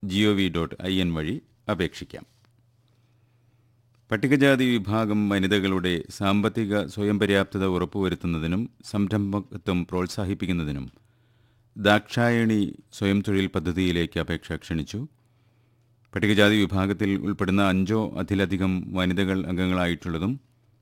G O V dot I N വഴി അപേക്ഷിക്കാം പട്ടികജാതി വിഭാഗം വനിതകളുടെ സാമ്പത്തിക സ്വയം പര്യാപ്തത ഉറപ്പുവരുത്തുന്നതിനും സംരംഭകത്വം പ്രോത്സാഹിപ്പിക്കുന്നതിനും ദാക്ഷായണി സ്വയം തൊഴിൽ പദ്ധതിയിലേക്ക് അപേക്ഷ ക്ഷണിച്ചു പട്ടികജാതി വിഭാഗത്തിൽ ഉൾപ്പെടുന്ന അഞ്ചോ അതിലധികം വനിതകൾ അംഗങ്ങളായിട്ടുള്ളതും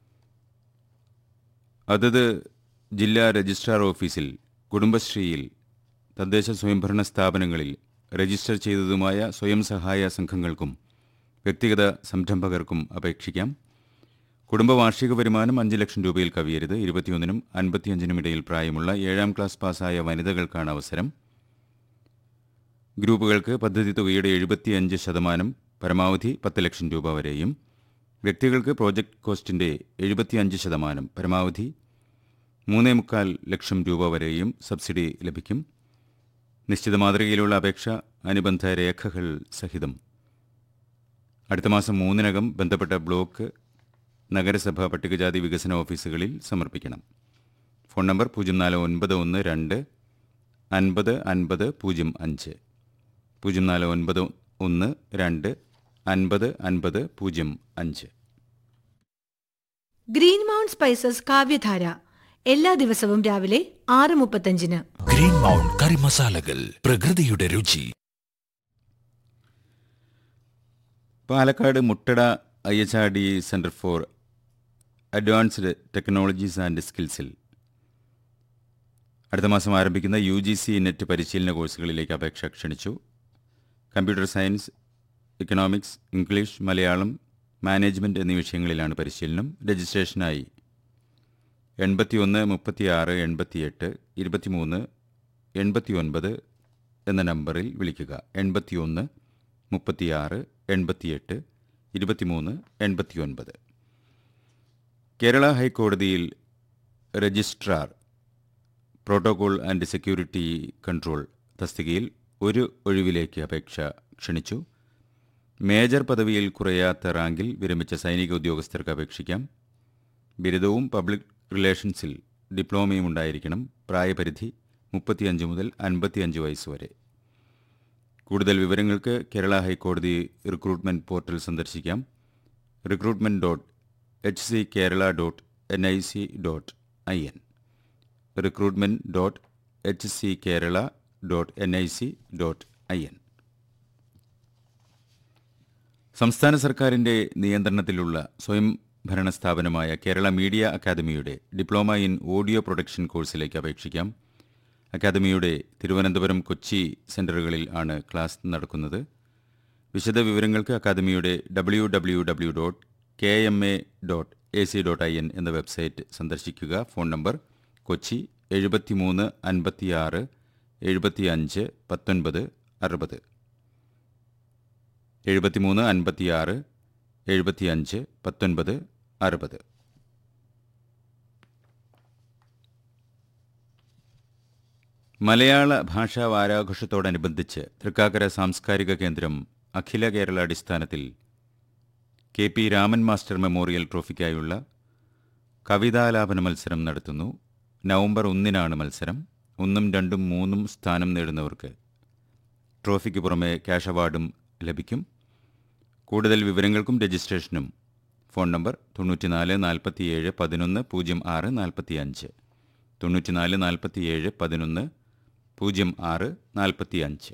അതത് ജില്ലാ രജിസ്ട്രാർ ഓഫീസിൽ കുടുംബശ്രീയിൽ തദ്ദേശ സ്വയംഭരണ സ്ഥാപനങ്ങളിൽ രജിസ്റ്റർ ചെയ്തതുമായ സ്വയം സഹായ സംഘങ്ങൾക്കും വ്യക്തിഗത സംരംഭകർക്കും അപേക്ഷിക്കാം കുടുംബ വാർഷിക വരുമാനം അഞ്ച് ലക്ഷം രൂപയിൽ കവിയരുത് ഇരുപത്തിയൊന്നിനും അൻപത്തിയഞ്ചിനും ഇടയിൽ പ്രായമുള്ള ഏഴാം ക്ലാസ് പാസ്സായ വനിതകൾക്കാണ് അവസരം ഗ്രൂപ്പുകൾക്ക് പദ്ധതി തുകയുടെ എഴുപത്തിയഞ്ച് ശതമാനം പരമാവധി പത്ത് ലക്ഷം രൂപ വരെയും വ്യക്തികൾക്ക് പ്രോജക്റ്റ് കോസ്റ്റിന്റെ എഴുപത്തിയഞ്ച് ശതമാനം പരമാവധി മൂന്നേ മുക്കാൽ ലക്ഷം രൂപ വരെയും സബ്സിഡി ലഭിക്കും നിശ്ചിത മാതൃകയിലുള്ള അപേക്ഷ അനുബന്ധ രേഖകൾ സഹിതം അടുത്ത മാസം മൂന്നിനകം ബന്ധപ്പെട്ട ബ്ലോക്ക് നഗരസഭ പട്ടികജാതി വികസന ഓഫീസുകളിൽ സമർപ്പിക്കണം ഫോൺ നമ്പർ പൂജ്യം നാല് ഒൻപത് ഒന്ന് രണ്ട് അൻപത് അൻപത് പൂജ്യം അഞ്ച് പൂജ്യം നാല് ഒൻപത് ഒന്ന് രണ്ട് അൻപത് അൻപത് പൂജ്യം അഞ്ച് ഗ്രീൻ മൗണ്ട് സ്പൈസസ് കാവ്യധാര എല്ലാ ദിവസവും രാവിലെ ആറ് മുപ്പത്തഞ്ചിന് ഗ്രീൻ മൗണ്ട് കറി മസാലകൾ പ്രകൃതിയുടെ രുചി Palakkad Muttada I H R D centre for advanced technologies and സ്കിൽസിൽ അടുത്ത മാസം ആരംഭിക്കുന്ന യു ജി സി നെറ്റ് പരിശീലന കോഴ്സുകളിലേക്ക് അപേക്ഷ ക്ഷണിച്ചു computer science economics English Malayalam management എന്നീ വിഷയങ്ങളിലാണ് പരിശീലനം രജിസ്ട്രേഷനായി എൺപത്തിയൊന്ന് മുപ്പത്തിയാറ് എൺപത്തിയെട്ട് ഇരുപത്തിമൂന്ന് എൺപത്തിയൊൻപത് എന്ന നമ്പറിൽ വിളിക്കുക എൺപത്തിയൊന്ന് മുപ്പത്തിയാറ് എൺപത്തിയെട്ട് ഇരുപത്തിമൂന്ന് എൺപത്തിയൊൻപത് കേരള ഹൈക്കോടതിയിൽ registrar protocol and security control തസ്തികയിൽ ഒരു ഒഴിവിലേക്ക് അപേക്ഷ ക്ഷണിച്ചു മേജർ പദവിയിൽ കുറയാത്ത റാങ്കിൽ വിരമിച്ച സൈനിക ഉദ്യോഗസ്ഥർക്ക് അപേക്ഷിക്കാം ബിരുദവും പബ്ലിക് റിലേഷൻസിൽ ഡിപ്ലോമയും ഉണ്ടായിരിക്കണം പ്രായപരിധി മുപ്പത്തിയഞ്ച് മുതൽ അൻപത്തിയഞ്ച് വയസ്സ് വരെ കൂടുതൽ വിവരങ്ങൾക്ക് കേരള ഹൈക്കോടതി റിക്രൂട്ട്മെന്റ് പോർട്ടൽ സന്ദർശിക്കാം recruitment dot H C Kerala dot N I C dot I N recruitment dot H C Kerala dot N I C dot I N സംസ്ഥാന സർക്കാരിൻ്റെ നിയന്ത്രണത്തിലുള്ള സ്വയം ഭരണ സ്ഥാപനമായ കേരള മീഡിയ അക്കാദമിയുടെ ഡിപ്ലോമ ഇൻ ഓഡിയോ പ്രൊഡക്ഷൻ കോഴ്സിലേക്ക് അപേക്ഷിക്കാം അക്കാദമിയുടെ തിരുവനന്തപുരം കൊച്ചി സെന്ററുകളിൽ ആണ് ക്ലാസ് നടക്കുന്നത് വിശദ വിവരങ്ങൾക്ക് അക്കാദമിയുടെ W W W dot K M A dot A C dot I N എന്ന വെബ്സൈറ്റ് സന്ദർശിക്കുക ഫോൺ നമ്പർ കൊച്ചി എഴുപത്തിമൂന്ന് അൻപത്തിയാറ് എഴുപത്തിയഞ്ച് പത്തൊൻപത് അറുപത് എഴുപത്തിമൂന്ന് അൻപത്തിയാറ് എഴുപത്തിയഞ്ച് പത്തൊൻപത് അറുപത് മലയാള ഭാഷാ വാരാഘോഷത്തോടനുബന്ധിച്ച് തൃക്കാക്കര സാംസ്കാരിക കേന്ദ്രം അഖില കേരള അടിസ്ഥാനത്തിൽ K P Raman master memorial ട്രോഫിക്കായുള്ള കവിതാലാപന മത്സരം നടത്തുന്നു നവംബർ ഒന്നിനാണ് മത്സരം ഒന്നും രണ്ടും മൂന്നും സ്ഥാനം നേടുന്നവർക്ക് ട്രോഫിക്ക് പുറമെ ക്യാഷ് അവാർഡും ലഭിക്കും കൂടുതൽ വിവരങ്ങൾക്കും രജിസ്ട്രേഷനും ഫോൺ നമ്പർ തൊണ്ണൂറ്റിനാല് നാൽപ്പത്തിയേഴ് പതിനൊന്ന് പൂജ്യം ആറ് നാൽപ്പത്തിയഞ്ച് തൊണ്ണൂറ്റിനാല് നാൽപ്പത്തിയേഴ് പതിനൊന്ന് പൂജ്യം ആറ് നാൽപ്പത്തിയഞ്ച്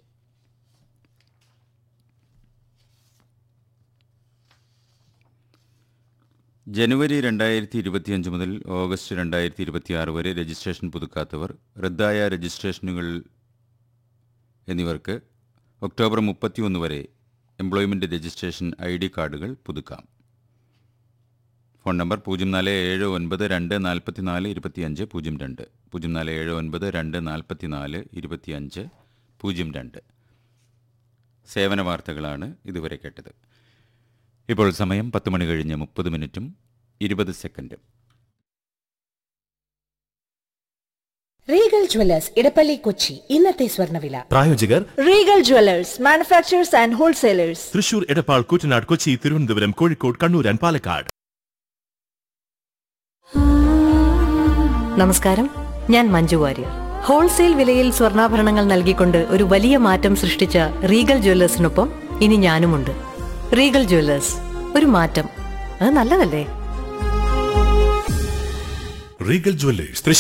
ജനുവരി രണ്ടായിരത്തി ഇരുപത്തിയഞ്ച് മുതൽ ഓഗസ്റ്റ് രണ്ടായിരത്തി ഇരുപത്തിയാറ് വരെ രജിസ്ട്രേഷൻ പുതുക്കാത്തവർ റദ്ദായ രജിസ്ട്രേഷനുകൾ എന്നിവർക്ക് ഒക്ടോബർ മുപ്പത്തിയൊന്ന് വരെ എംപ്ലോയ്മെൻറ്റ് രജിസ്ട്രേഷൻ ഐ ഡി കാർഡുകൾ പുതുക്കാം ഫോൺ നമ്പർ പൂജ്യം നാല് ഏഴ് ഒൻപത് രണ്ട് നാൽപ്പത്തിനാല് ഇരുപത്തിയഞ്ച് പൂജ്യം രണ്ട് പൂജ്യം നാല് ഏഴ് ഒൻപത് രണ്ട് നാൽപ്പത്തിനാല് ഇരുപത്തിയഞ്ച് പൂജ്യം രണ്ട് സേവന വാർത്തകളാണ് ഇതുവരെ കേട്ടത് ഇപ്പോൾ സമയം പത്ത് മണി കഴിഞ്ഞ് മുപ്പത് മിനിറ്റും ഇരുപത് സെക്കൻഡും റീഗൽ ജ്വല്ലേഴ്സ് ഇടപ്പള്ളി കൊച്ചി ഇന്നത്തെ സ്വർണ്ണവില പ്രായോജകർ Regal jewellers manufacturers and wholesalers Thrissur Edappal Koottanad Kochi Thiruvananthapuram Kozhikode Kannur and Palakkad നമസ്കാരം ഞാൻ മഞ്ജു വാര്യർ ഹോൾസെയിൽ വിലയിൽ സ്വർണ്ണാഭരണങ്ങൾ നൽകിക്കൊണ്ട് ഒരു വലിയ മാറ്റം സൃഷ്ടിച്ച റീഗൽ ജ്വല്ലേഴ്സിനൊപ്പം ഇനി ഞാനുമുണ്ട് റീഗൽ ജ്വല്ലേഴ്സ് ഒരു മാറ്റം അത് നല്ലതല്ലേ റീഗൽ ജ്വല്ലേഴ്സ്